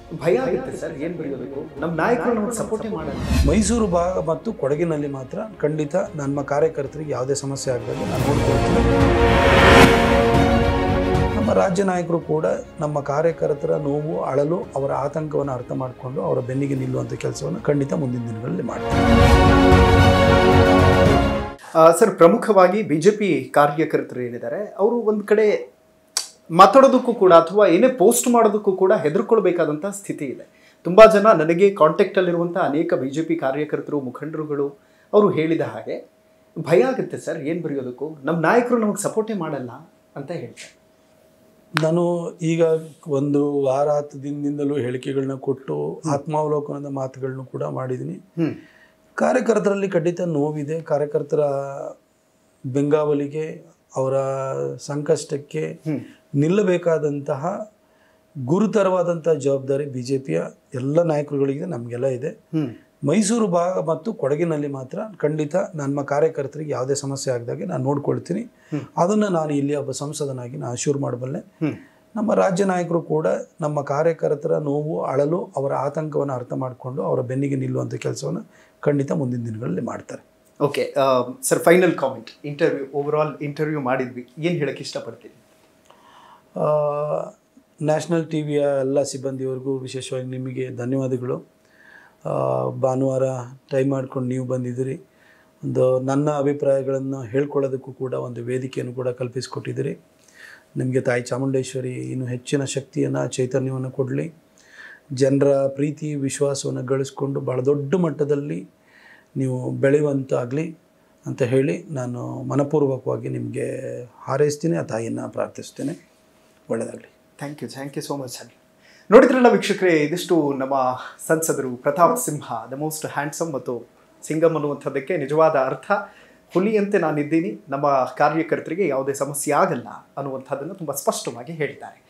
ಭಯ ಆಗುತ್ತೆ ಸರ್ ಏನು ಬರೆಯೋದಕ್ಕೂ ನಮ್ಮ ನಾಯಕರು ನಮಗೆ ಸಪೋರ್ಟೇ ಮಾಡಲ್ಲ ಮೈಸೂರು ಭಾಗ ಮತ್ತು ಕೊಡಗಿನಲ್ಲಿ ಮಾತ್ರ ಖಂಡಿತ ನಮ್ಮ ಕಾರ್ಯಕರ್ತರಿಗೆ ಯಾವುದೇ ಸಮಸ್ಯೆ ಆಗದಂಗೆ ನಾನು ನೋಡ್ಕೊಳ್ತೀನಿ ನಮ್ಮ ರಾಜ್ಯ ನಾಯಕರು ಕೂಡ ನಮ್ಮ ಕಾರ್ಯಕರ್ತರ ನೋವು ಅಳಲು ಅವರ ಆತಂಕವನ್ನು ಅರ್ಥ ಮಾಡಿಕೊಂಡು ಅವರ ಬೆನ್ನಿಗೆ ನಿಲ್ಲುವಂಥ ಕೆಲಸವನ್ನು ಖಂಡಿತ ಮುಂದಿನ ದಿನಗಳಲ್ಲಿ ಮಾಡ್ತಾರೆ ಆ, ಸರ್ ಪ್ರಮುಖವಾಗಿ ಬಿ ಜೆ ಪಿ ಕಾರ್ಯಕರ್ತರು ಏನಿದ್ದಾರೆ ಅವರು ಒಂದು ಕಡೆ ಮಾತಾಡೋದಕ್ಕೂ ಕೂಡ ಅಥವಾ ಏನೇ ಪೋಸ್ಟ್ ಮಾಡೋದಕ್ಕೂ ಕೂಡ ಹೆದರ್ಕೊಳ್ಬೇಕಾದಂಥ ಸ್ಥಿತಿ ಇದೆ ತುಂಬ ಜನ ನನಗೆ ಕಾಂಟ್ಯಾಕ್ಟಲ್ಲಿರುವಂಥ ಅನೇಕ ಬಿ ಜೆ ಪಿ ಕಾರ್ಯಕರ್ತರು ಮುಖಂಡರುಗಳು ಅವರು ಹೇಳಿದ ಹಾಗೆ ಭಯ ಆಗುತ್ತೆ ಸರ್ ಏನು ಬರೆಯೋದಕ್ಕೂ ನಮ್ಮ ನಾಯಕರು ನಮಗೆ ಸಪೋರ್ಟೇ ಮಾಡಲ್ಲ ಅಂತ ಹೇಳ್ತಾರೆ ನಾನು ಈಗ ಒಂದು ವಾರ ಹತ್ತು ದಿನದಿಂದಲೂ ಹೇಳಿಕೆಗಳನ್ನ ಕೊಟ್ಟು ಆತ್ಮಾವಲೋಕನದ ಮಾತುಗಳನ್ನು ಕೂಡ ಮಾಡಿದ್ದೀನಿ ಹ್ಮ್ ಕಾರ್ಯಕರ್ತರಲ್ಲಿ ಖಂಡಿತ ನೋವಿದೆ ಕಾರ್ಯಕರ್ತರ ಬೆಂಗಾವಲಿಗೆ ಅವರ ಸಂಕಷ್ಟಕ್ಕೆ ಹ್ಮ್ ನಿಲ್ಲಬೇಕಾದಂತಹ ಗುರುತರವಾದಂತಹ ಜವಾಬ್ದಾರಿ ಬಿ ಜೆ ಪಿಯ ಎಲ್ಲ ನಾಯಕರುಗಳಿಗೆ ನಮಗೆಲ್ಲ ಇದೆ ಹ್ಮ್ ಮೈಸೂರು ಭಾಗ ಮತ್ತು ಕೊಡಗಿನಲ್ಲಿ ಮಾತ್ರ ಖಂಡಿತ ನಮ್ಮ ಕಾರ್ಯಕರ್ತರಿಗೆ ಯಾವುದೇ ಸಮಸ್ಯೆ ಆಗದಾಗೆ ನಾನು ನೋಡ್ಕೊಳ್ತೀನಿ ಅದನ್ನು ನಾನು ಇಲ್ಲಿ ಒಬ್ಬ ಸಂಸದನಾಗಿ ನಾನು ಅಶ್ಯೂರ್ ಮಾಡಬಲ್ಲೆ ಹ್ಮ್ ನಮ್ಮ ರಾಜ್ಯ ನಾಯಕರು ಕೂಡ ನಮ್ಮ ಕಾರ್ಯಕರ್ತರ ನೋವು ಅಳಲು ಅವರ ಆತಂಕವನ್ನು ಅರ್ಥ ಮಾಡಿಕೊಂಡು ಅವರ ಬೆನ್ನಿಗೆ ನಿಲ್ಲುವಂಥ ಕೆಲಸವನ್ನು ಖಂಡಿತ ಮುಂದಿನ ದಿನಗಳಲ್ಲಿ ಮಾಡ್ತಾರೆ okay sir final comment interview over all interview ಮಾಡಿದ್ವಿ ಏನು ಹೇಳಕ್ಕೆ ಇಷ್ಟಪಡ್ತೀನಿ ನ್ಯಾಷನಲ್ ಟಿ ವಿಯ ಎಲ್ಲ ಸಿಬ್ಬಂದಿಯವರಿಗೂ ವಿಶೇಷವಾಗಿ ನಿಮಗೆ ಧನ್ಯವಾದಗಳು ಆ, ಭಾನುವಾರ ಟೈಮ್ ಮಾಡ್ಕೊಂಡು ನೀವು ಬಂದಿದ್ದೀರಿ ಒಂದು ನನ್ನ ಅಭಿಪ್ರಾಯಗಳನ್ನು ಹೇಳ್ಕೊಳ್ಳೋದಕ್ಕೂ ಕೂಡ ಒಂದು ವೇದಿಕೆಯನ್ನು ಕೂಡ ಕಲ್ಪಿಸಿಕೊಟ್ಟಿದ್ದೀರಿ ನಿಮಗೆ ತಾಯಿ ಚಾಮುಂಡೇಶ್ವರಿ ಇನ್ನು ಹೆಚ್ಚಿನ ಶಕ್ತಿಯನ್ನು ಚೈತನ್ಯವನ್ನು ಕೊಡಲಿ ಜನರ ಪ್ರೀತಿ ವಿಶ್ವಾಸವನ್ನು ಗಳಿಸ್ಕೊಂಡು ಭಾಳ ದೊಡ್ಡ ಮಟ್ಟದಲ್ಲಿ ನೀವು ಬೆಳೆಯುವಂತಾಗಲಿ ಅಂತ ಹೇಳಿ ನಾನು ಮನಪೂರ್ವಕವಾಗಿ ನಿಮಗೆ ಹಾರೈಸ್ತೀನಿ ಆ ತಾಯಿಯನ್ನು ಪ್ರಾರ್ಥಿಸ್ತೇನೆ ಒಳ್ಳೆಯದಾಗಲಿ thank you thank you so much sir ನೋಡಿದ್ರಲ್ಲ ವೀಕ್ಷಕರೇ ಇದಿಷ್ಟು ನಮ್ಮ ಸಂಸದರು Pratap Simha the most handsome ಮತ್ತು ಸಿಂಗಮ್ ಅನ್ನುವಂಥದ್ದಕ್ಕೆ ನಿಜವಾದ ಅರ್ಥ ಹುಲಿಯಂತೆ ನಾನಿದ್ದೀನಿ ನಮ್ಮ ಕಾರ್ಯಕರ್ತರಿಗೆ ಯಾವುದೇ ಸಮಸ್ಯೆ ಆಗಲ್ಲ ಅನ್ನುವಂಥದ್ದನ್ನು ತುಂಬ ಸ್ಪಷ್ಟವಾಗಿ ಹೇಳಿದ್ದಾರೆ